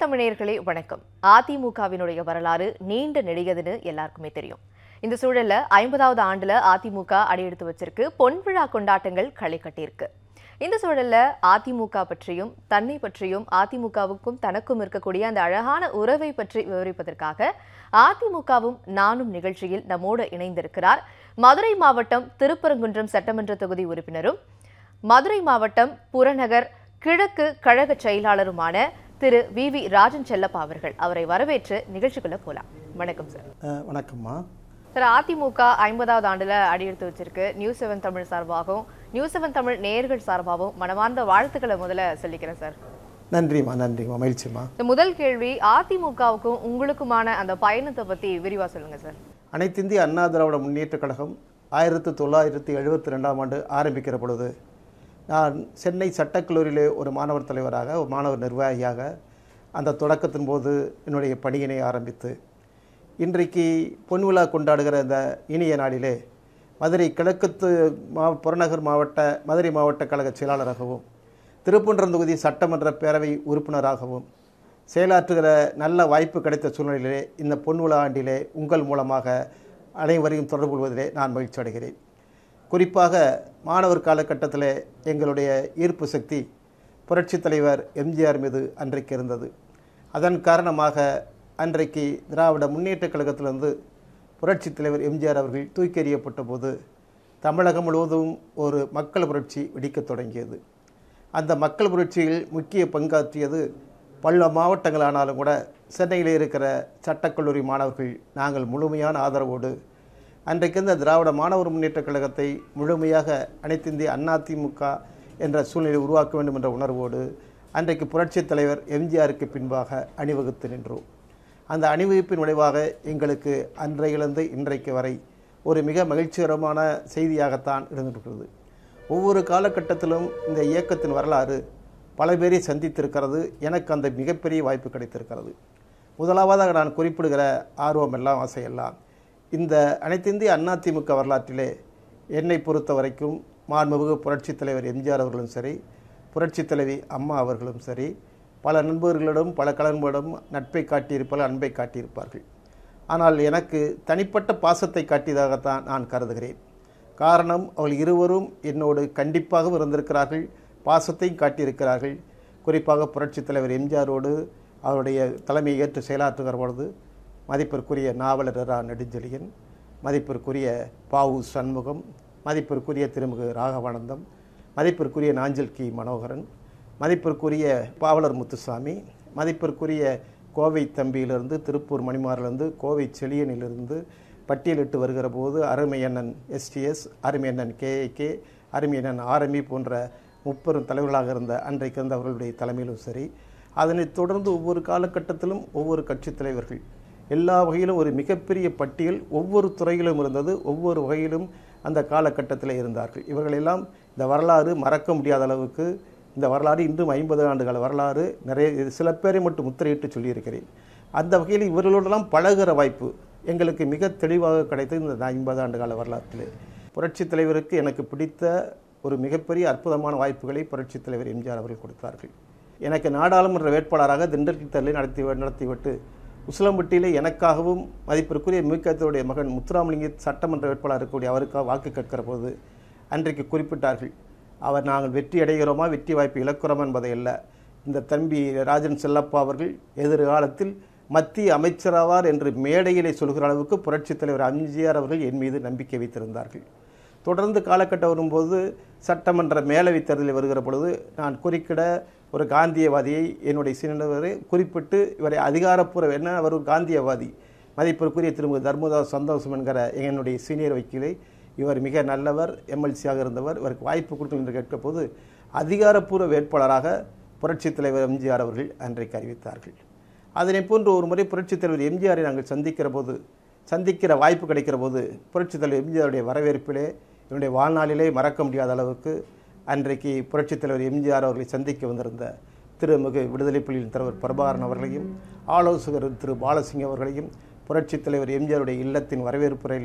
தமிழர்களே வணக்கம் அதிமுகவினுடைய வரலாறு நீண்ட நெடியதுன்னு எல்லாருக்குமே தெரியும் இந்த சூழல்ல ஐம்பதாவது ஆண்டுல அதிமுக அடியெடுத்து வச்சிருக்கு பொன் விழா கொண்டாட்டங்கள் களை கட்டியிருக்கு இந்த சூழல்ல அதிமுக பற்றியும் தன்னை பற்றியும் அதிமுகவுக்கும் தனக்கும் இருக்கக்கூடிய அந்த அழகான உறவை பற்றி விவரிப்பதற்காக அதிமுகவும் நானும் நிகழ்ச்சியில் நம்மோடு இணைந்திருக்கிறார் மதுரை மாவட்டம் திருப்பரங்குன்றம் சட்டமன்ற தொகுதி உறுப்பினரும் மதுரை மாவட்டம் புறநகர் கிழக்கு கழக செயலாளருமான திரு வி வி ராஜன் செல்லப்பா அவர்கள் அவரை வரவேற்று நிகழ்ச்சிக்குள்ள போலாம் வணக்கம் சார் அஹ், வணக்கம்மா சார் அதிமுக ஐம்பதாவது ஆண்டுல அடியெடுத்து வச்சிருக்கு நியூஸ் செவன் தமிழ் சார்பாகவும் நியூஸ் செவன் தமிழ் நேயர்கள் சார்பாகவும் மனமார்ந்த வாழ்த்துக்களை முதல்ல சொல்லிக்கிறேன் சார் நன்றிம்மா நன்றிம்மா மகிழ்ச்சிம்மா இந்த முதல் கேள்வி அதிமுகவுக்கும் உங்களுக்குமான அந்த பயணத்தை பத்தி விரிவா சொல்லுங்க சார் அனைத்திந்திய அண்ணா திராவிட முன்னேற்றக் கழகம் ஆயிரத்தி தொள்ளாயிரத்தி எழுபத்தி ரெண்டாம் ஆண்டு ஆரம்பிக்கிற பொழுது நான் சென்னை சட்டக்கல்லூரியிலே ஒரு மாணவர் தலைவராக ஒரு மாணவர் நிர்வாகியாக அந்த தொடக்கத்தின் போது என்னுடைய பணியினை ஆரம்பித்து இன்றைக்கு பொன்விழா கொண்டாடுகிற இந்த இனிய நாளிலே மதுரை கிழக்கத்து மா புறநகர் மாவட்ட மதுரை மாவட்ட கழக செயலாளராகவும் திருப்பூன்றம் தொகுதி சட்டமன்ற பேரவை உறுப்பினராகவும் செயலாற்றுகிற நல்ல வாய்ப்பு கிடைத்த சூழ்நிலையிலே இந்த பொன்விழா ஆண்டிலே உங்கள் மூலமாக அனைவரையும் தொடர்பு கொள்வதிலே நான் மகிழ்ச்சி அடைகிறேன் குறிப்பாக மாணவர் காலகட்டத்தில் எங்களுடைய ஈர்ப்பு சக்தி புரட்சித் தலைவர் எம்ஜிஆர் மீது அன்றைக்கு இருந்தது அதன் காரணமாக அன்றைக்கு திராவிட முன்னேற்றக் கழகத்திலிருந்து புரட்சித் தலைவர் எம்ஜிஆர் அவர்கள் தூக்கி எறியப்பட்ட போது தமிழகம் முழுவதும் ஒரு மக்கள் புரட்சி வெடிக்கத் தொடங்கியது அந்த மக்கள் புரட்சியில் முக்கிய பங்காற்றியது பல மாவட்டங்களானாலும் கூட சென்னையில் இருக்கிற சட்டக்கல்லூரி மாணவர்கள் நாங்கள் முழுமையான ஆதரவோடு அன்றைக்கு இருந்த திராவிட மாணவர் முன்னேற்றக் கழகத்தை முழுமையாக அனைத்திந்திய அதிமுக என்ற சூழ்நிலை உருவாக்க வேண்டும் என்ற உணர்வோடு அன்றைக்கு புரட்சித் தலைவர் எம்ஜிஆருக்கு பின்பாக அணிவகுத்து நின்றோம் அந்த அணிவகுப்பின் விளைவாக எங்களுக்கு அன்றையிலிருந்து இன்றைக்கு வரை ஒரு மிக மகிழ்ச்சிகரமான செய்தியாகத்தான் இருந்திருக்கிறது ஒவ்வொரு காலகட்டத்திலும் இந்த இயக்கத்தின் வரலாறு பல பேரை சந்தித்திருக்கிறது எனக்கு அந்த மிகப்பெரிய வாய்ப்பு கிடைத்திருக்கிறது முதலாவதாக நான் குறிப்பிடுகிற ஆர்வம் எல்லாம் ஆசையெல்லாம் இந்த அனைத்திந்திய அதிமுக வரலாற்றிலே என்னை பொறுத்த வரைக்கும் மாண்புமிகு புரட்சித் தலைவர் எம்ஜிஆர் அவர்களும் சரி புரட்சித் தலைவி அம்மா அவர்களும் சரி பல நண்பர்களிடம் பல கலன்களிடம் நட்பை காட்டியிருப்பார்கள் அன்பை காட்டியிருப்பார்கள் ஆனால் எனக்கு தனிப்பட்ட பாசத்தை காட்டியதாகத்தான் நான் கருதுகிறேன் காரணம் அவள் இருவரும் என்னோடு கண்டிப்பாகவும் இருந்திருக்கிறார்கள் பாசத்தையும் காட்டியிருக்கிறார்கள் குறிப்பாக புரட்சித் தலைவர் எம்ஜிஆரோடு அவருடைய தலைமையை ஏற்று செயலாற்றுகிற பொழுது மதிப்பிற்குரிய நாவலர் ரா நெடுஞ்செழியன் மதிப்பிற்குரிய பாவு சண்முகம் மதிப்பிற்குரிய திருமுகு ராகவானந்தம் மதிப்பிற்குரிய நாஞ்சல் கி மனோகரன் மதிப்பிற்குரிய பாவலர் முத்துசாமி மதிப்பிற்குரிய கோவை தம்பியிலிருந்து திருப்பூர் மணிமாரிலிருந்து கோவை செழியனிலிருந்து பட்டியலிட்டு வருகிற போது அருமையண்ணன் எஸ்டிஎஸ் அருமையண்ணன் கேஏகே அருமையண்ணன் ஆர்எம்இ போன்ற முப்பெரும் தலைவர்களாக இருந்த அன்றைக்கு இருந்த அவர்களுடைய தலைமையிலும் சரி அதனைத் தொடர்ந்து ஒவ்வொரு காலகட்டத்திலும் ஒவ்வொரு கட்சித் தலைவர்கள் எல்லா வகையிலும் ஒரு மிகப்பெரிய பட்டியல் ஒவ்வொரு துறையிலும் இருந்தது ஒவ்வொரு வகையிலும் அந்த காலகட்டத்தில் இருந்தார்கள் இவர்களெல்லாம் இந்த வரலாறு மறக்க முடியாத அளவுக்கு இந்த வரலாறு இன்றும் ஐம்பது ஆண்டுகால வரலாறு நிறைய இது சில பேரை மட்டும் முத்திரையிட்டு சொல்லியிருக்கிறேன் அந்த வகையில் இவர்களோடெல்லாம் பழகுற வாய்ப்பு எங்களுக்கு மிக தெளிவாக கிடைத்தது இந்த ஐம்பது ஆண்டு கால வரலாற்றிலே புரட்சித் தலைவருக்கு எனக்கு பிடித்த ஒரு மிகப்பெரிய அற்புதமான வாய்ப்புகளை புரட்சித் தலைவர் எம்ஜிஆர் அவர்கள் கொடுத்தார்கள் எனக்கு நாடாளுமன்ற வேட்பாளராக திண்டுக்கல் தேர்தலை நடத்தி நடத்திவிட்டு உசிலம்பட்டியிலே எனக்காகவும் மதிப்பிற்குரிய மிகத்துடைய மகன் முத்துராமலிங்க சட்டமன்ற வேட்பாளர் இருக்கக்கூடிய அவருக்காக வாக்கு கேட்கிற போது அன்றைக்கு குறிப்பிட்டார்கள் அவர் நாங்கள் வெற்றி அடைகிறோமா வெற்றி வாய்ப்பு இழக்கிறோமா என்பதை அல்ல இந்த தம்பி ராஜன் செல்லப்பா அவர்கள் எதிர்காலத்தில் மத்திய அமைச்சராவார் என்று மேடையிலே சொல்கிற அளவுக்கு புரட்சித் தலைவர் எம்ஜிஆர் அவர்கள் என் மீது நம்பிக்கை வைத்திருந்தார்கள் தொடர்ந்து காலகட்டம் வரும்போது சட்டமன்ற மேலவைத் தேர்தலில் வருகிற பொழுது நான் குறுக்கிட ஒரு காந்தியவாதியை என்னுடைய சின்னவரை குறிப்பிட்டு இவரை அதிகாரப்பூர்வ என்ன அவர் ஒரு காந்தியவாதி மதிப்பிற்குரிய திரும்ப தர்மதாஸ் சந்தோஷம் என்கிற என்னுடைய சீனியர் வக்கீலை இவர் மிக நல்லவர் எம்எல்சியாக இருந்தவர் இவருக்கு வாய்ப்பு கொடுக்கணும் என்று கேட்க போது அதிகாரப்பூர்வ வேட்பாளராக புரட்சித் தலைவர் எம்ஜிஆர் அவர்கள் அன்றைக்கு அறிவித்தார்கள் அதனை போன்று ஒரு முறை புரட்சித் தலைவர் எம்ஜிஆரை நாங்கள் சந்திக்கிற போது சந்திக்கிற வாய்ப்பு கிடைக்கிற போது புரட்சித் தலைவர் எம்ஜிஆருடைய வரவேற்பிலே என்னுடைய வாழ்நாளிலே மறக்க முடியாத அளவுக்கு அன்றைக்கு புரட்சித் தலைவர் எம்ஜிஆர் அவர்களை சந்திக்க வந்திருந்த திருமிகு விடுதலை புலிகளின் தலைவர் பிரபாகரன் அவர்களையும் ஆலோசகர் திரு பாலசிங் அவர்களையும் புரட்சித் தலைவர் எம்ஜிஆருடைய இல்லத்தின் வரவேற்புரையிலே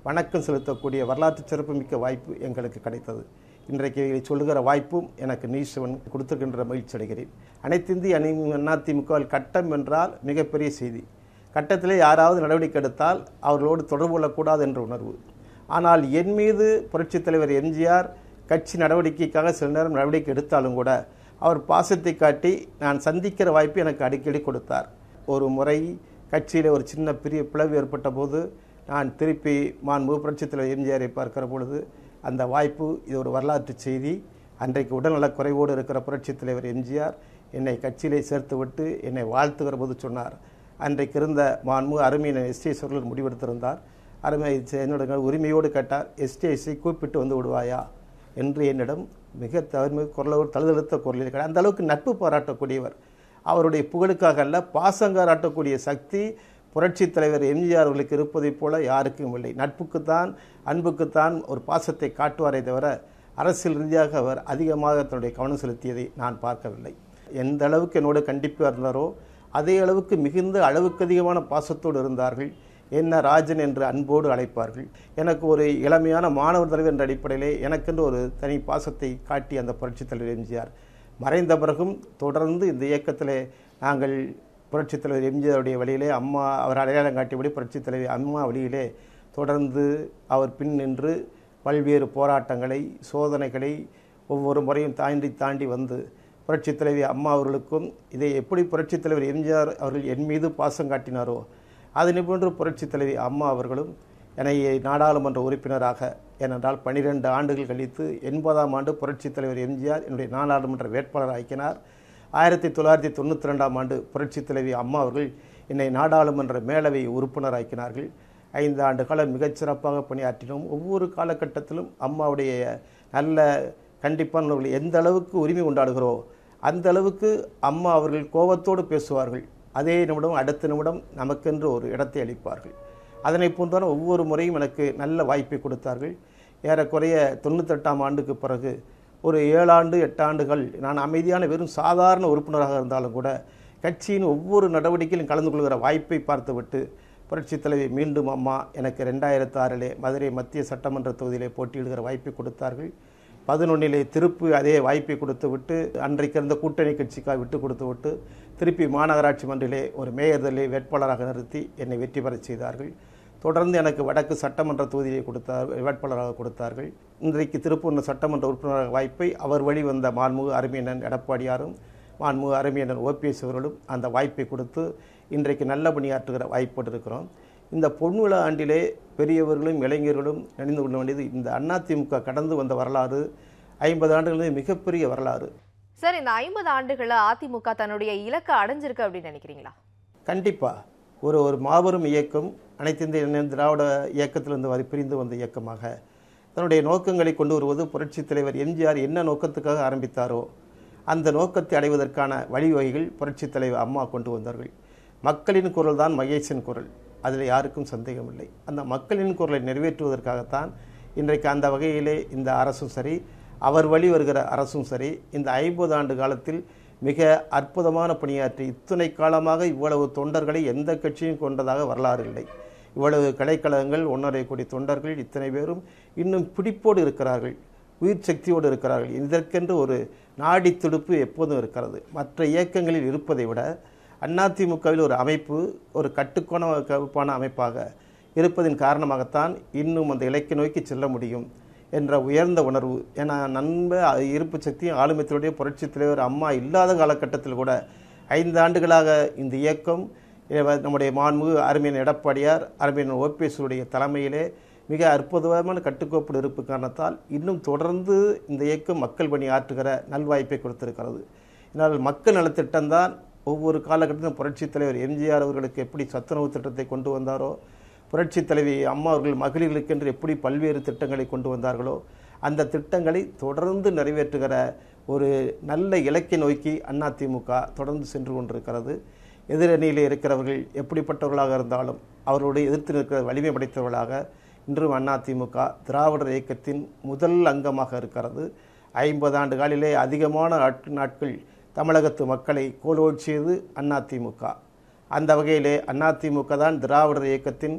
வணக்கம் செலுத்தக்கூடிய வரலாற்று சிறப்புமிக்க வாய்ப்பு எங்களுக்கு கிடைத்தது இன்றைக்கு இதை சொல்லுகிற வாய்ப்பும் எனக்கு நீசவன் கொடுத்திருக்கின்ற மகிழ்ச்சி அடைகிறேன் அனைத்திந்திய அணி அதிமுகவில் கட்டம் என்றால் மிகப்பெரிய செய்தி கட்டத்திலே யாராவது நடவடிக்கை எடுத்தால் அவர்களோடு தொடர்பு கொள்ளக்கூடாது என்ற உணர்வு ஆனால் என் மீது புரட்சித் தலைவர் எம்ஜிஆர் கட்சி நடவடிக்கைக்காக சில நேரம் நடவடிக்கை எடுத்தாலும் கூட அவர் பாசத்தை காட்டி நான் சந்திக்கிற வாய்ப்பு எனக்கு அடிக்கடி கொடுத்தார் ஒரு முறை கட்சியில் ஒரு சின்ன பெரிய பிளவு ஏற்பட்ட போது நான் திருப்பி மாண்பு புரட்சித் தலைவர் எம்ஜிஆரை பார்க்கிற பொழுது அந்த வாய்ப்பு இது ஒரு வரலாற்று செய்தி அன்றைக்கு உடல்நலக் குறைவோடு இருக்கிற புரட்சித் தலைவர் எம்ஜிஆர் என்னை கட்சியிலே சேர்த்து விட்டு என்னை வாழ்த்துகிற போது சொன்னார் அன்றைக்கு இருந்த மாண்பு அருமையின் எஸ்டிஎஸ் அவர்கள் முடிவெடுத்திருந்தார் அருமை என்னோட உரிமையோடு கேட்டார் எஸ்டிஎஸ்ஐ கூப்பிட்டு வந்து விடுவாயா என்று என்னிடம் மிக தவிர்மை குரலோடு தழுதழுத்த குரலில் கேட்டார் அந்த அளவுக்கு நட்பு பாராட்டக்கூடியவர் அவருடைய புகழுக்காக அல்ல பாசம் பாராட்டக்கூடிய சக்தி புரட்சித் தலைவர் எம்ஜிஆர் அவர்களுக்கு இருப்பதைப் போல யாருக்கும் இல்லை நட்புக்குத்தான் அன்புக்குத்தான் ஒரு பாசத்தை காட்டுவாரே தவிர அரசியல் ரீதியாக அவர் அதிகமாக தன்னுடைய கவனம் செலுத்தியதை நான் பார்க்கவில்லை எந்த அளவுக்கு என்னோடு கண்டிப்பாக இருந்தாரோ அதே அளவுக்கு மிகுந்த அளவுக்கு அதிகமான பாசத்தோடு இருந்தார்கள் என்ன ராஜன் என்று அன்போடு அழைப்பார்கள் எனக்கு ஒரு இளமையான மாணவர் தலைவர் என்ற அடிப்படையிலே எனக்கென்று ஒரு தனி பாசத்தை காட்டி அந்த புரட்சித் தலைவர் எம்ஜிஆர் மறைந்த பிறகும் தொடர்ந்து இந்த இயக்கத்திலே நாங்கள் புரட்சித் தலைவர் எம்ஜிஆருடைய வழியிலே அம்மா அவர் அடையாளம் காட்டியபடி புரட்சித் தலைவர் அம்மா வழியிலே தொடர்ந்து அவர் பின் நின்று பல்வேறு போராட்டங்களை சோதனைகளை ஒவ்வொரு முறையும் தாண்டி தாண்டி வந்து புரட்சித் தலைவி அம்மா அவர்களுக்கும் இதை எப்படி புரட்சித் தலைவர் எம்ஜிஆர் அவர்கள் என் மீது பாசம் காட்டினாரோ அதனை போன்று புரட்சித் தலைவி அம்மா அவர்களும் என்னை நாடாளுமன்ற உறுப்பினராக ஏனென்றால் பனிரெண்டு ஆண்டுகள் கழித்து எண்பதாம் ஆண்டு புரட்சித் தலைவர் எம்ஜிஆர் என்னுடைய நாடாளுமன்ற வேட்பாளர் ஆக்கினார் ஆயிரத்தி தொள்ளாயிரத்தி தொண்ணூற்றி ரெண்டாம் ஆண்டு புரட்சித் தலைவி அம்மா அவர்கள் என்னை நாடாளுமன்ற மேலவை உறுப்பினராக்கினார்கள் ஐந்து ஆண்டு காலம் மிகச்சிறப்பாக பணியாற்றினோம் ஒவ்வொரு காலகட்டத்திலும் அம்மாவுடைய நல்ல கண்டிப்பானவர்கள் எந்த அளவுக்கு உரிமை கொண்டாடுகிறோ அந்த அளவுக்கு அம்மா அவர்கள் கோபத்தோடு பேசுவார்கள் அதே நிமிடம் அடுத்த நிமிடம் நமக்கென்று ஒரு இடத்தை அளிப்பார்கள் அதனை போன்றான ஒவ்வொரு முறையும் எனக்கு நல்ல வாய்ப்பை கொடுத்தார்கள் ஏறக்குறைய தொண்ணூத்தெட்டாம் ஆண்டுக்கு பிறகு ஒரு ஏழாண்டு எட்டாண்டுகள் நான் அமைதியான வெறும் சாதாரண உறுப்பினராக இருந்தாலும் கூட கட்சியின் ஒவ்வொரு நடவடிக்கையிலும் கலந்து கொள்கிற வாய்ப்பை பார்த்துவிட்டு புரட்சித் தலைவி மீண்டும் அம்மா எனக்கு ரெண்டாயிரத்து ஆறிலே மதுரை மத்திய சட்டமன்ற தொகுதியிலே போட்டியிடுகிற வாய்ப்பை கொடுத்தார்கள் பதினொன்னிலே திருப்பி அதே வாய்ப்பை கொடுத்து விட்டு அன்றைக்கு இருந்த கூட்டணி கட்சிக்காக விட்டு கொடுத்து விட்டு திருப்பி மாநகராட்சி மன்றிலே ஒரு மேயர்தலை வேட்பாளராக நிறுத்தி என்னை வெற்றி பெறச் செய்தார்கள் தொடர்ந்து எனக்கு வடக்கு சட்டமன்ற தொகுதியை கொடுத்தார் வேட்பாளராக கொடுத்தார்கள் இன்றைக்கு திருப்பூர் சட்டமன்ற உறுப்பினராக வாய்ப்பை அவர் வழி வந்த மாண்புமிகு அருமையண்ணன் எடப்பாடியாரும் மாண்புமிகு அருமையண்ணன் ஓபிஎஸ் அவர்களும் அந்த வாய்ப்பை கொடுத்து இன்றைக்கு நல்ல பணியாற்றுகிற வாய்ப்போடு இருக்கிறோம் இந்த பொன்விழா ஆண்டிலே பெரியவர்களும் இளைஞர்களும் நினைந்து கொள்ள வேண்டியது இந்த அதிமுக கடந்து வந்த வரலாறு ஐம்பது ஆண்டுகளே மிகப்பெரிய வரலாறு சார் இந்த ஐம்பது ஆண்டுகள அதிமுக தன்னுடைய இலக்கை அடைஞ்சிருக்கு அப்படின்னு நினைக்கிறீங்களா கண்டிப்பாக ஒரு ஒரு மாபெரும் இயக்கம் அனைத்து இந்திய அண்ணா திராவிட இயக்கத்திலிருந்து வரி பிரிந்து வந்த இயக்கமாக தன்னுடைய நோக்கங்களை கொண்டு வருவது புரட்சித் தலைவர் எம்ஜிஆர் என்ன நோக்கத்துக்காக ஆரம்பித்தாரோ அந்த நோக்கத்தை அடைவதற்கான வழிவகைகள் புரட்சித் தலைவர் அம்மா கொண்டு வந்தார்கள் மக்களின் குரல் தான் மகேசன் குரல் அதில் யாருக்கும் சந்தேகமில்லை அந்த மக்களின் குரலை நிறைவேற்றுவதற்காகத்தான் இன்றைக்கு அந்த வகையிலே இந்த அரசும் சரி அவர் வழி வருகிற அரசும் சரி இந்த ஐம்பது ஆண்டு காலத்தில் மிக அற்புதமான பணியாற்றி இத்தனை காலமாக இவ்வளவு தொண்டர்களை எந்த கட்சியும் கொண்டதாக வரலாறு இல்லை இவ்வளவு கலைக்கழகங்கள் ஒன்றரை கோடி தொண்டர்கள் இத்தனை பேரும் இன்னும் பிடிப்போடு இருக்கிறார்கள் உயிர் சக்தியோடு இருக்கிறார்கள் இதற்கென்று ஒரு நாடி துடுப்பு எப்போதும் இருக்கிறது மற்ற இயக்கங்களில் இருப்பதை விட அதிமுகவில் ஒரு அமைப்பு ஒரு கட்டுக்கோண கவுப்பான அமைப்பாக இருப்பதின் காரணமாகத்தான் இன்னும் அந்த இலக்கை நோக்கி செல்ல முடியும் என்ற உயர்ந்த உணர்வு ஏன்னா நண்ப இருப்பு சக்தியும் ஆளுமைத்தினுடைய புரட்சித் தலைவர் அம்மா இல்லாத காலகட்டத்தில் கூட ஐந்து ஆண்டுகளாக இந்த இயக்கம் இவ- நம்முடைய மாண்புமிகு அருமையன் எடப்பாடியார் அருமையன் ஓபிஎஸ்னுடைய தலைமையிலே மிக அற்புதமான கட்டுக்கோப்பு இருப்பு காரணத்தால் இன்னும் தொடர்ந்து இந்த இயக்கம் மக்கள் பணி ஆற்றுகிற நல்வாய்ப்பை கொடுத்திருக்கிறது இதனால் மக்கள் நலத்திட்டம்தான் ஒவ்வொரு காலகட்டத்திலும் புரட்சித் தலைவர் எம்ஜிஆர் அவர்களுக்கு எப்படி சத்துணவு திட்டத்தை கொண்டு வந்தாரோ புரட்சித் தலைவி அம்மா அவர்கள் மகளிர்களுக்கென்று எப்படி பல்வேறு திட்டங்களை கொண்டு வந்தார்களோ அந்த திட்டங்களை தொடர்ந்து நிறைவேற்றுகிற ஒரு நல்ல இலக்கை நோக்கி அதிமுக தொடர்ந்து சென்று கொண்டிருக்கிறது எதிரணியில் இருக்கிறவர்கள் எப்படிப்பட்டவர்களாக இருந்தாலும் அவர்களுடைய எதிர்த்து நிற்கிற வலிமை படைத்தவர்களாக இன்றும் அதிமுக திராவிடர் இயக்கத்தின் முதல் அங்கமாக இருக்கிறது ஐம்பது ஆண்டு காலிலே அதிகமான நாட்க- நாட்கள் தமிழகத்து மக்களை கோலோச்சியது அதிமுக அந்த வகையிலே அதிமுக தான் திராவிடர் இயக்கத்தின்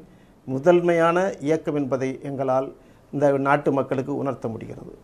முதன்மையான இயக்கம் என்பதை எங்களால் இந்த நாட்டு மக்களுக்கு உணர்த்த முடிகிறது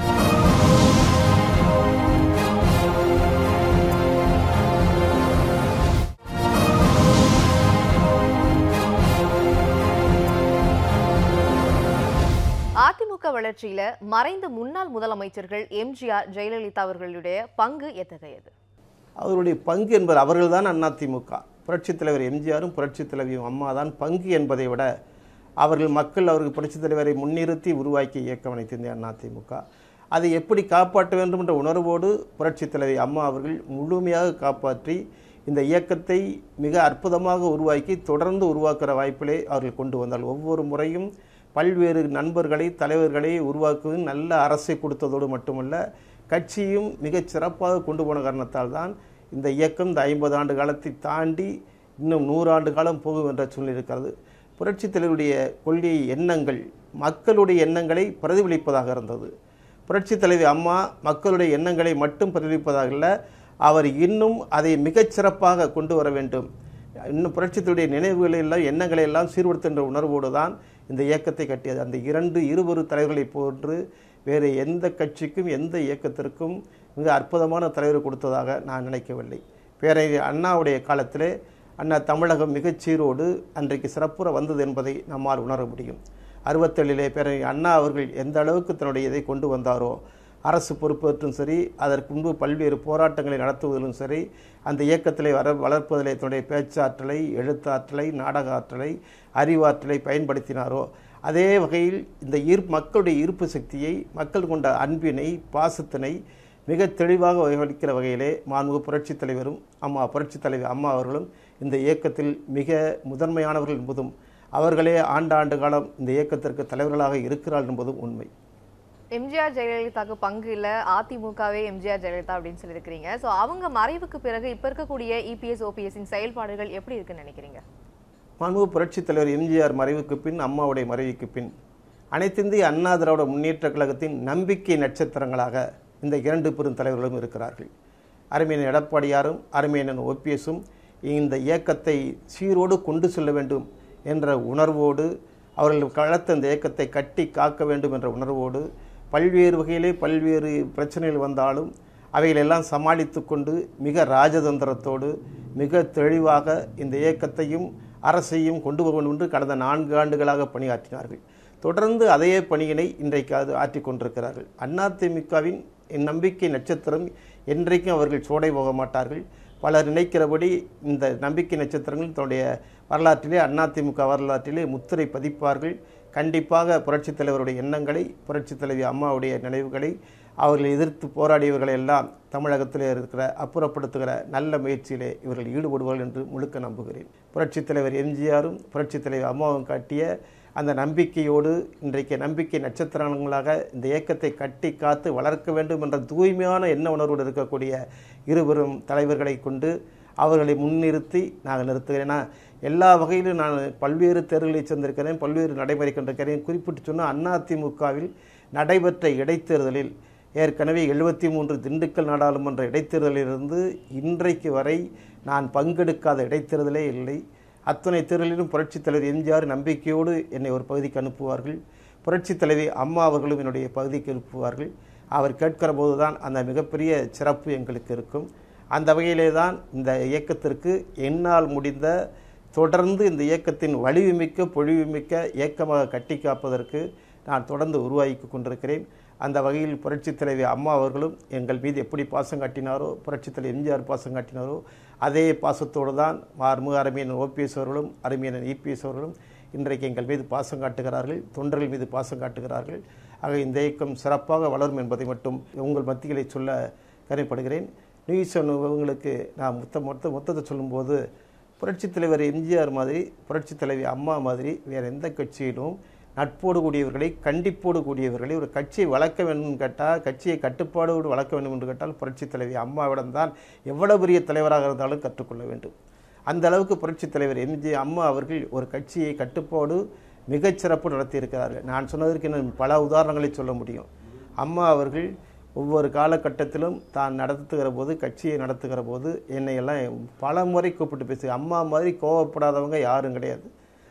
அதிமுக வளர்ச்சியில மறைந்த முன்னாள் முதலமைச்சர்கள் எம்ஜிஆர் ஜெயலலிதா அவர்களுடைய பங்கு எத்தகையது அவருடைய பங்கு என்பது அவர்கள்தான் அதிமுக புரட்சித் தலைவர் எம்ஜிஆரும் புரட்சித் தலைவியும் அம்மா தான் பங்கு என்பதை விட அவர்கள் மக்கள் அவர்கள் புரட்சித் தலைவரை முன்னிறுத்தி உருவாக்கிய இயக்கம் அனைத்து இந்திய அதிமுக அதை எப்படி காப்பாற்ற வேண்டும் என்ற உணர்வோடு புரட்சித் தலைவி அம்மா அவர்கள் முழுமையாக காப்பாற்றி இந்த இயக்கத்தை மிக அற்புதமாக உருவாக்கி தொடர்ந்து உருவாக்குற வாய்ப்பிலே அவர்கள் கொண்டு வந்தால் ஒவ்வொரு முறையும் பல்வேறு நண்பர்களை தலைவர்களை உருவாக்குவது நல்ல அரசை கொடுத்ததோடு மட்டுமல்ல கட்சியும் மிகச் சிறப்பாக கொண்டு போன காரணத்தால் தான் இந்த இயக்கம் இந்த ஐம்பது ஆண்டு காலத்தை தாண்டி இன்னும் நூறாண்டு காலம் போகும் என்ற சூழ்நிலை இருக்கிறது புரட்சித் தலைவருடைய கொள்கை எண்ணங்கள் மக்களுடைய எண்ணங்களை பிரதிபலிப்பதாக இருந்தது புரட்சித் தலைவி அம்மா மக்களுடைய எண்ணங்களை மட்டும் பிரதிபலிப்பதாக இல்லை அவர் இன்னும் அதை மிகச் சிறப்பாக கொண்டு வர வேண்டும் இன்னும் புரட்சித்துடைய நினைவுகளை எல்லாம் எண்ணங்களை எல்லாம் சீர்படுத்துகின்ற உணர்வோடு தான் இந்த இயக்கத்தை கட்டியது அந்த இரண்டு இருவரு தலைவர்களைப் போன்று வேறு எந்த கட்சிக்கும் எந்த இயக்கத்திற்கும் மிக அற்புதமான தலைவர் கொடுத்ததாக நான் நினைக்கவில்லை பேரறிஞர் அண்ணாவுடைய காலத்திலே அண்ணா தமிழகம் மிகச் சீரோடு அன்றைக்கு சிறப்புற வந்தது என்பதை நம்மால் உணர முடியும் அறுபத்தேழிலே பேரறிஞர் அண்ணா அவர்கள் எந்த அளவுக்கு தன்னுடைய இதை கொண்டு வந்தாரோ அரசு பொறுப்பேற்றும் சரி அதற்கு முன்பு பல்வேறு போராட்டங்களை நடத்துவதிலும் சரி அந்த இயக்கத்திலே வர வளர்ப்பதிலே தன்னுடைய பேச்சாற்றலை எழுத்தாற்றலை நாடக ஆற்றலை அறிவாற்றலை பயன்படுத்தினாரோ அதே வகையில் இந்த ஈர்ப்பு மக்களுடைய ஈர்ப்பு சக்தியை மக்கள் கொண்ட அன்பினை பாசத்தினை மிக தெளிவாக வகையளிக்கிற வகையிலே மாண்பு புரட்சித் தலைவரும் அம்மா புரட்சித் தலைவர் அம்மா அவர்களும் இந்த இயக்கத்தில் மிக முதன்மையானவர்கள் என்பதும் அவர்களே ஆண்டாண்டு காலம் இந்த இயக்கத்திற்கு தலைவர்களாக இருக்கிறார்கள் என்பதும் உண்மை எம்ஜிஆர் ஜெயலலிதாவுக்கு பங்கு இல்ல அதிமுகவே எம்ஜிஆர் ஜெயலலிதா அப்படின்னு சொல்லியிருக்கிறீங்க சோ அவங்க மறைவுக்கு பிறகு இப்ப இருக்கக்கூடிய இபிஎஸ் ஓபிஎஸ்ஸின் செயல்பாடுகள் எப்படி இருக்குன்னு நினைக்கிறீங்க மாண்பு புரட்சித் தலைவர் எம்ஜிஆர் மறைவுக்கு பின் அம்மாவுடைய மறைவுக்கு பின் அனைத்திந்திய அண்ணா திராவிட முன்னேற்றக் கழகத்தின் நம்பிக்கை நட்சத்திரங்களாக இந்த இரண்டு பெரும் தலைவர்களும் இருக்கிறார்கள் அருமையன் எடப்பாடியாரும் அருமையன் ஓபிஎஸும் இந்த இயக்கத்தை சீரோடு கொண்டு செல்ல வேண்டும் என்ற உணர்வோடு அவர்கள் கலத்த இந்த இயக்கத்தை கட்டி காக்க வேண்டும் என்ற உணர்வோடு பல்வேறு வகையிலே பல்வேறு பிரச்சனைகள் வந்தாலும் அவைகளெல்லாம் சமாளித்து கொண்டு மிக ராஜதந்திரத்தோடு மிக தெளிவாக இந்த இயக்கத்தையும் அரசையும் கொண்டு வர வேண்டும் என்று கடந்த நான்கு ஆண்டுகளாக பணியாற்றினார்கள் தொடர்ந்து அதே பணியினை இன்றைக்கு அது ஆற்றிக் கொண்டிருக்கிறார்கள் அதிமுகவின் நம்பிக்கை நட்சத்திரம் என்றைக்கும் அவர்கள் சோடை போக மாட்டார்கள் பலர் நினைக்கிறபடி இந்த நம்பிக்கை நட்சத்திரங்கள் தன்னுடைய வரலாற்றிலே அதிமுக வரலாற்றிலே முத்திரை பதிப்பார்கள் கண்டிப்பாக புரட்சித் தலைவருடைய எண்ணங்களை புரட்சித் தலைவி அம்மாவுடைய நினைவுகளை அவர்களை எதிர்த்து போராடியவர்களை எல்லாம் தமிழகத்திலே இருக்கிற அப்புறப்படுத்துகிற நல்ல முயற்சியிலே இவர்கள் ஈடுபடுவார்கள் என்று முழுக்க நம்புகிறேன் புரட்சித் தலைவர் எம்ஜிஆரும் புரட்சித் தலைவர் அம்மாவும் காட்டிய அந்த நம்பிக்கையோடு இன்றைக்கு நம்பிக்கை நட்சத்திரங்களாக இந்த இயக்கத்தை கட்டி காத்து வளர்க்க வேண்டும் என்ற தூய்மையான எண்ண உணர்வோடு இருக்கக்கூடிய இருவரும் தலைவர்களை கொண்டு அவர்களை முன்னிறுத்தி நாங்கள் நிறுத்துகிறேன் ஏன்னா எல்லா வகையிலும் நான் பல்வேறு தேர்தல்களை சென்றிருக்கிறேன் பல்வேறு நடைமுறை கொண்டிருக்கிறேன் குறிப்பிட்டு சொன்னால் அதிமுகவில் நடைபெற்ற இடைத்தேர்தலில் ஏற்கனவே எழுபத்தி மூன்று திண்டுக்கல் நாடாளுமன்ற இடைத்தேர்தலிலிருந்து இன்றைக்கு வரை நான் பங்கெடுக்காத இடைத்தேர்தலே இல்லை அத்தனை தேர்தலிலும் புரட்சித் தலைவர் எம்ஜிஆர் நம்பிக்கையோடு என்னை ஒரு பகுதிக்கு அனுப்புவார்கள் புரட்சித் தலைவி அம்மா அவர்களும் என்னுடைய பகுதிக்கு அனுப்புவார்கள் அவர் கேட்கிற போது தான் அந்த மிகப்பெரிய சிறப்பு எங்களுக்கு இருக்கும் அந்த வகையிலே தான் இந்த இயக்கத்திற்கு என்னால் முடிந்த தொடர்ந்து இந்த இயக்கத்தின் வலிவுமிக்க பொழிவுமிக்க இயக்கமாக கட்டி காப்பதற்கு நான் தொடர்ந்து உருவாக்கி கொண்டிருக்கிறேன் அந்த வகையில் புரட்சித் தலைவி அம்மா அவர்களும் எங்கள் மீது எப்படி பாசம் காட்டினாரோ புரட்சித் தலைவர் எம்ஜிஆர் பாசம் காட்டினாரோ அதே பாசத்தோடு தான் மார்முக அருமையன் ஓபிஎஸ் அவர்களும் அருமையன் இபிஎஸ் அவர்களும் இன்றைக்கு எங்கள் மீது பாசம் காட்டுகிறார்கள் தொண்டர்கள் மீது பாசம் காட்டுகிறார்கள் ஆக இந்த இயக்கம் சிறப்பாக வளரும் என்பதை மட்டும் உங்கள் மத்தியிலே சொல்ல கரைப்படுகிறேன் நியூஸ் உங்களுக்கு நான் மொத்த மொத்த மொத்தத்தை சொல்லும்போது புரட்சித் தலைவர் எம்ஜிஆர் மாதிரி புரட்சித் தலைவி அம்மா மாதிரி வேறு எந்த கட்சியிலும் நட்போடு கூடியவர்களை கண்டிப்போடு கூடியவர்களை ஒரு கட்சியை வளர்க்க வேண்டும் கேட்டால் கட்சியை கட்டுப்பாடோடு வளர்க்க வேண்டும் என்று கேட்டால் புரட்சித் தலைவி அம்மாவிடம் தான் எவ்வளவு பெரிய தலைவராக இருந்தாலும் கற்றுக்கொள்ள வேண்டும் அந்த அளவுக்கு புரட்சித் தலைவர் எம்ஜி அம்மா அவர்கள் ஒரு கட்சியை கட்டுப்பாடு மிகச்சிறப்பு நடத்தியிருக்கிறார்கள் நான் சொன்னதற்கு இன்னும் பல உதாரணங்களை சொல்ல முடியும் அம்மா அவர்கள் ஒவ்வொரு காலகட்டத்திலும் தான் நடத்துகிற போது கட்சியை நடத்துகிற போது என்னை எல்லாம் பல முறை கூப்பிட்டு பேசு அம்மா மாதிரி கோவப்படாதவங்க யாரும் கிடையாது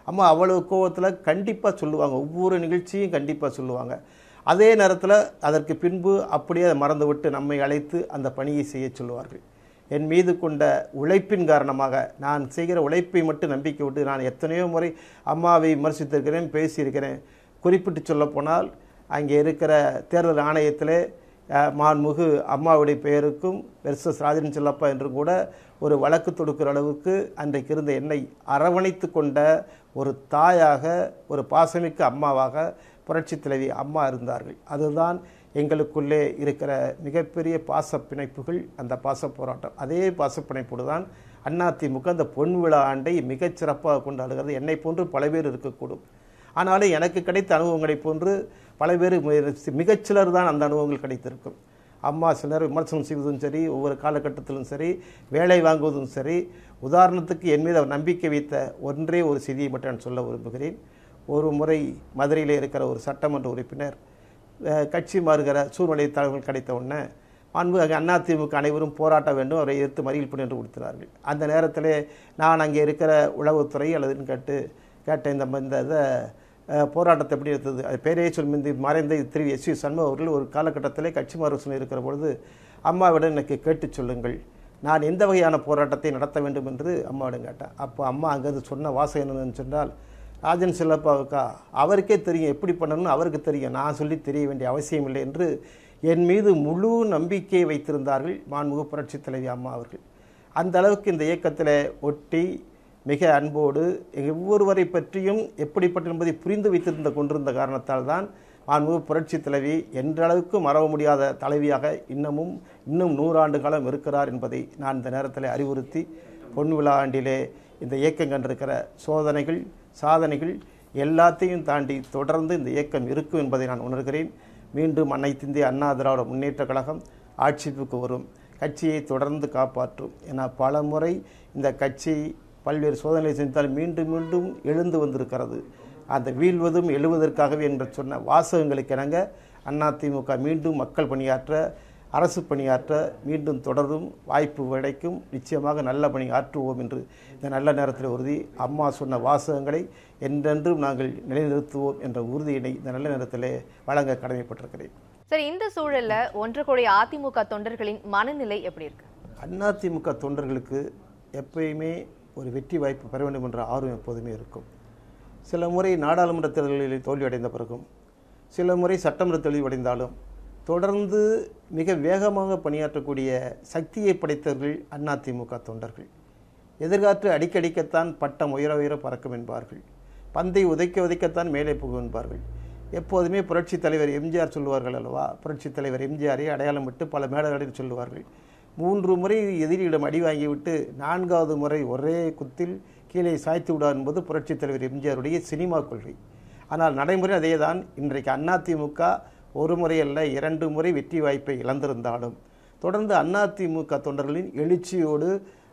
அம்மா அவ்வளவு கோவத்தில் கண்டிப்பாக சொல்லுவாங்க ஒவ்வொரு நிகழ்ச்சியும் கண்டிப்பாக சொல்லுவாங்க அதே நேரத்தில் அதற்கு பின்பு அப்படியே அதை மறந்துவிட்டு நம்மை அழைத்து அந்த பணியை செய்ய சொல்லுவார்கள் என் மீது கொண்ட உழைப்பின் காரணமாக நான் செய்கிற உழைப்பை மட்டும் நம்பிக்கை விட்டு நான் எத்தனையோ முறை அம்மாவை விமர்சித்திருக்கிறேன் பேசியிருக்கிறேன் குறிப்பிட்டு சொல்லப்போனால் அங்கே இருக்கிற தேர்தல் ஆணையத்திலே அஹ், மாண்புமிகு அம்மாவுடைய பெயருக்கும் வெர்சஸ் ராஜன் செல்லப்பா என்றும் கூட ஒரு வழக்கு தொடுக்கிற அளவுக்கு அன்றைக்கு இருந்த என்னை அரவணைத்து கொண்ட ஒரு தாயாக ஒரு பாசமிக்க அம்மாவாக புரட்சி தலைவி அம்மா இருந்தார்கள் அதுதான் எங்களுக்குள்ளே இருக்கிற மிகப்பெரிய பாச பிணைப்புகள் அந்த பாச போராட்டம் அதே பாச பிணைப்போடு தான் அதிமுக அந்த பொன் விழா ஆண்டை மிகச் சிறப்பாக கொண்டாடுகிறது என்னை போன்று பல பேர் இருக்கக்கூடும் ஆனாலும் எனக்கு கிடைத்த அனுபவங்களைப் போன்று பல பேர் மிகச்சிலர் தான் அந்த அனுபவங்கள் கிடைத்திருக்கும் அம்மா சிலர் விமர்சனம் செய்வதும் சரி ஒவ்வொரு காலகட்டத்திலும் சரி வேலை வாங்குவதும் சரி உதாரணத்துக்கு என் மீது அவர் நம்பிக்கை வைத்த ஒன்றே ஒரு செய்தியை மட்டும் நான் சொல்ல விரும்புகிறேன் ஒரு முறை மதுரையில் இருக்கிற ஒரு சட்டமன்ற உறுப்பினர் அஹ், கட்சி மாறுகிற சூழ்நிலை தகவல் கிடைத்த உடனே அன்பு அங்கே அதிமுக அனைவரும் போராட்ட வேண்டும் அவரை எதிர்த்து மறியல் பணி என்று கொடுத்தார்கள் அந்த நேரத்திலே நான் அங்கே இருக்கிற உளவுத்துறை அல்லதுன்னு கேட்டு கேட்ட இந்த ம- இந்த இதை அஹ், போராட்டத்தை எப்படி எடுத்தது அது பேரே சொல்லி இந்த மறைந்த திரு எஸ் வி சண்முகம் அவர்கள் ஒரு காலகட்டத்திலே கட்சி மாறு இருக்கிற பொழுது அம்மாவிடம் எனக்கு கேட்டு சொல்லுங்கள் நான் எந்த வகையான போராட்டத்தை நடத்த வேண்டும் என்று அம்மாவிடம் கேட்டேன் அப்போ அம்மா அங்கேருந்து சொன்ன வாசகம் என்னன்னு சொன்னால் ராஜன் செல்லப்பாவுக்கா அவருக்கே தெரியும் எப்படி பண்ணணும்னு அவருக்கு தெரியும் நான் சொல்லி தெரிய வேண்டிய அவசியம் இல்லை என்று என் மீது முழு நம்பிக்கை வைத்திருந்தார்கள் மாண்புமிகு புரட்சித் தலைவி அம்மா அவர்கள் அந்த அளவுக்கு இந்த இயக்கத்தில் ஒட்டி மிக அன்போடு ஒவ்வொருவரை பற்றியும் எப்படிப்பட்ட என்பதை புரிந்து வைத்திருந்த கொண்டிருந்த காரணத்தால் தான் மாண்புமிகு புரட்சி தலைவி என்றளவுக்கு மறவ முடியாத தலைவியாக இன்னமும் இன்னும் நூறாண்டு காலம் இருக்கிறார் என்பதை நான் இந்த நேரத்தில் அறிவுறுத்தி பொன் விழா ஆண்டிலே இந்த இயக்கம் கண்டிருக்கிற சோதனைகள் சாதனைகள் எல்லாத்தையும் தாண்டி தொடர்ந்து இந்த இயக்கம் இருக்கும் என்பதை நான் உணர்கிறேன் மீண்டும் அனைத்து இந்திய அண்ணா திராவிட முன்னேற்றக் கழகம் ஆட்சிக்கு வரும் கட்சியை தொடர்ந்து காப்பாற்றும் என பல முறை இந்த கட்சி பல்வேறு சோதனைகளை செஞ்சால் மீண்டும் மீண்டும் எழுந்து வந்திருக்கிறது அந்த வீழ்வதும் எழுவதற்காகவே என்று சொன்ன வாசகங்களுக்கு இணங்க அதிமுக மீண்டும் மக்கள் பணியாற்ற அரசு பணியாற்ற மீண்டும் தொடரும் வாய்ப்பு கிடைக்கும் நிச்சயமாக நல்ல பணி ஆற்றுவோம் என்று இந்த நல்ல நேரத்தில் உறுதி அம்மா சொன்ன வாசகங்களை என்றென்றும் நாங்கள் நிலைநிறுத்துவோம் என்ற உறுதியினை இந்த நல்ல நேரத்திலே வழங்க கடமைப்பட்டிருக்கிறேன் சரி இந்த சூழல்ல ஒன்று கூடிய அதிமுக தொண்டர்களின் மனநிலை எப்படி இருக்கு அதிமுக தொண்டர்களுக்கு எப்பயுமே ஒரு வெற்றி வாய்ப்பு பெற வேண்டும் என்ற ஆர்வம் எப்போதுமே இருக்கும் சில முறை நாடாளுமன்ற தேர்தல்களில் தோல்வியடைந்த பிறகும் சில முறை சட்டமன்ற தோல்வியடைந்தாலும் தொடர்ந்து மிக வேகமாக பணியாற்றக்கூடிய சக்தியை படைத்தவர்கள் அதிமுக தொண்டர்கள் எதிர்காற்று அடிக்கடிக்கத்தான் பட்டம் உயர உயர பறக்கும் என்பார்கள் பந்தை உதைக்க உதைக்கத்தான் மேலே போகும் என்பார்கள் எப்போதுமே புரட்சி தலைவர் எம்ஜிஆர் சொல்லுவார்கள் அல்லவா புரட்சி தலைவர் எம்ஜிஆரை அடையாளம் விட்டு பல மேடைகளில் சொல்லுவார்கள் மூன்று முறை எதிரியிடம் அடி வாங்கிவிட்டு நான்காவது முறை ஒரே குத்தில் கீழே சாய்த்து விடார் என்பது புரட்சி தலைவர் எம்ஜிஆருடைய சினிமா கொள்கை ஆனால் நடைமுறை அதேதான் இன்றைக்கு அதிமுக ஒரு முறை அல்ல இரண்டு முறை வெற்றி வாய்ப்பை இழந்திருந்தாலும் தொடர்ந்து அதிமுக தொண்டர்களின் எழுச்சியோடு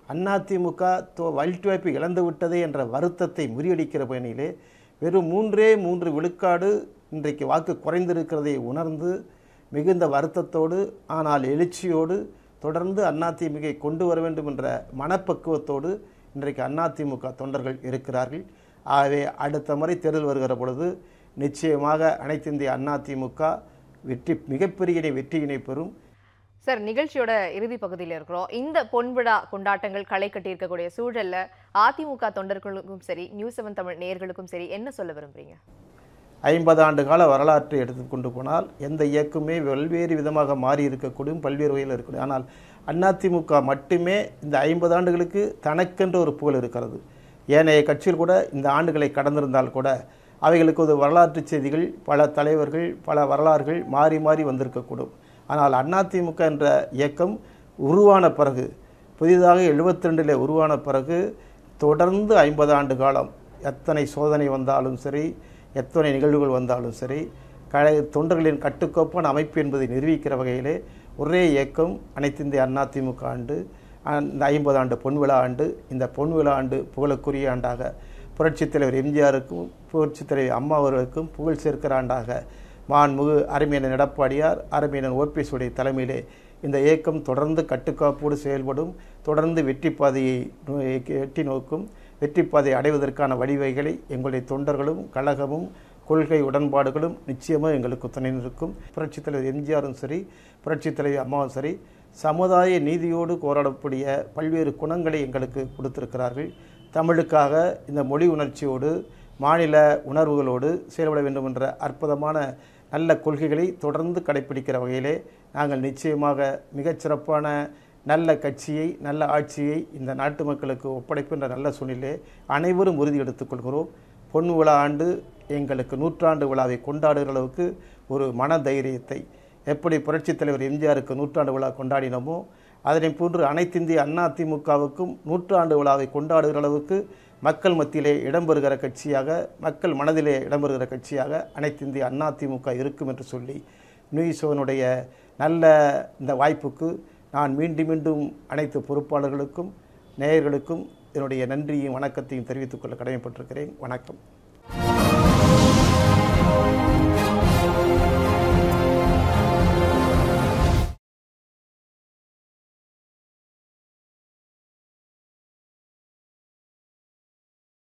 அதிமுக வெற்றி வாய்ப்பை இழந்து விட்டதே என்ற வருத்தத்தை முறியடிக்கிற பணியிலே வெறும் மூன்றே மூன்று விழுக்காடு இன்றைக்கு வாக்கு குறைந்திருக்கிறதை உணர்ந்து மிகுந்த வருத்தத்தோடு ஆனால் எழுச்சியோடு தொடர்ந்து அதிமுக கொண்டு வர வேண்டும் என்ற மனப்பக்குவத்தோடு இன்றைக்கு அதிமுக தொண்டர்கள் இருக்கிறார்கள் ஆகவே அடுத்த முறை தேர்தல் வருகிற பொழுது நிச்சயமாக அனைத்து இந்திய அதிமுக வெற்றி மிகப்பெரிய வெற்றியினை பெறும் சார் நிகழ்ச்சியோட இறுதி பகுதியில் இருக்கிறோம் இந்த பொன்விழா கொண்டாட்டங்கள் களை கட்டியிருக்கக்கூடிய சூழல்ல அதிமுக தொண்டர்களுக்கும் சரி நியூஸ் செவன் தமிழ் நேயர்களுக்கும் சரி என்ன சொல்ல விரும்புறீங்க ஐம்பது ஆண்டு கால வரலாற்றை எடுத்துக்கொண்டு போனால் எந்த இயக்கமே பல்வேறு விதமாக மாறி இருக்கக்கூடும் பல்வேறு வகையில் இருக்கக்கூடும் ஆனால் அதிமுக மட்டுமே இந்த ஐம்பது ஆண்டுகளுக்கு தனக்கென்ற ஒரு புகழ் இருக்கிறது ஏனைய கட்சிகள் கூட இந்த ஆண்டுகளை கடந்திருந்தால் கூட அவைகளுக்கு ஒரு வரலாற்று செய்திகள் பல தலைவர்கள் பல வரலாறுகள் மாறி மாறி வந்திருக்கக்கூடும் ஆனால் அதிமுக என்ற இயக்கம் உருவான பிறகு புதிதாக எழுபத்தி ரெண்டில் உருவான பிறகு தொடர்ந்து ஐம்பது ஆண்டு காலம் எத்தனை சோதனை வந்தாலும் சரி எத்தனை நிகழ்வுகள் வந்தாலும் சரி கலை தொண்டர்களின் கட்டுக்கோப்பான அமைப்பு என்பதை நிரூபிக்கிற வகையிலே ஒரே இயக்கம் அனைத்து இந்திய அதிமுக ஆண்டு இந்த ஐம்பது ஆண்டு பொன்விழா ஆண்டு இந்த பொன்விழா ஆண்டு புகழுக்குரிய ஆண்டாக புரட்சித் தலைவர் எம்ஜிஆருக்கும் புரட்சித் தலைவர் அம்மா அவர்களுக்கும் புகழ் சேர்க்கிற ஆண்டாக மாண்புமிகு அருமையனன் எடப்பாடியார் அருமையனன் ஓபிஎஸ் உடைய தலைமையிலே இந்த இயக்கம் தொடர்ந்து கட்டுக்காப்போடு செயல்படும் தொடர்ந்து வெற்றி பாதையை நோ- எட்டி நோக்கும் வெற்றிப்பாதை அடைவதற்கான வழிவகைகளை எங்களுடைய தொண்டர்களும் கழகமும் கொள்கை உடன்பாடுகளும் நிச்சயமாக எங்களுக்கு துணை நிற்கும் புரட்சித் தலைவர் எம்ஜிஆரும் சரி புரட்சித் தலைவர் அம்மாவும் சரி சமுதாய நீதியோடு போராடக்கூடிய பல்வேறு குணங்களை எங்களுக்கு கொடுத்திருக்கிறார்கள் தமிழுக்காக இந்த மொழி உணர்ச்சியோடு மாநில உணர்வுகளோடு செயல்பட வேண்டும் என்ற அற்புதமான நல்ல கொள்கைகளை தொடர்ந்து கடைப்பிடிக்கிற வகையிலே நாங்கள் நிச்சயமாக மிகச்சிறப்பான நல்ல கட்சியை நல்ல ஆட்சியை இந்த நாட்டு மக்களுக்கு ஒப்படைக்கின்ற நல்ல சூழ்நிலை அனைவரும் உறுதி எடுத்துக்கொள்கிறோம் பொன் விழா ஆண்டு எங்களுக்கு நூற்றாண்டு விழாவை கொண்டாடுகிற அளவுக்கு ஒரு மன தைரியத்தை எப்படி புரட்சித் தலைவர் எம்ஜிஆருக்கு நூற்றாண்டு விழா கொண்டாடினோமோ அதனை போன்று அனைத்திந்திய அண்ணா திமுகவுக்கும் நூற்றாண்டு விழாவை கொண்டாடுகிற அளவுக்கு மக்கள் மத்தியிலே இடம்பெறுகிற கட்சியாக மக்கள் மனதிலே இடம்பெறுகிற கட்சியாக அனைத்திந்திய அண்ணா திமுக இருக்கும் என்று சொல்லி நியூஸோனுடைய நல்ல இந்த வாய்ப்புக்கு நான் மீண்டும் மீண்டும் அனைத்து பொறுப்பாளர்களுக்கும் நேயர்களுக்கும் என்னுடைய நன்றியும் வணக்கத்தையும் தெரிவித்துக் கொள்ள கடமைப்பட்டிருக்கிறேன் வணக்கம்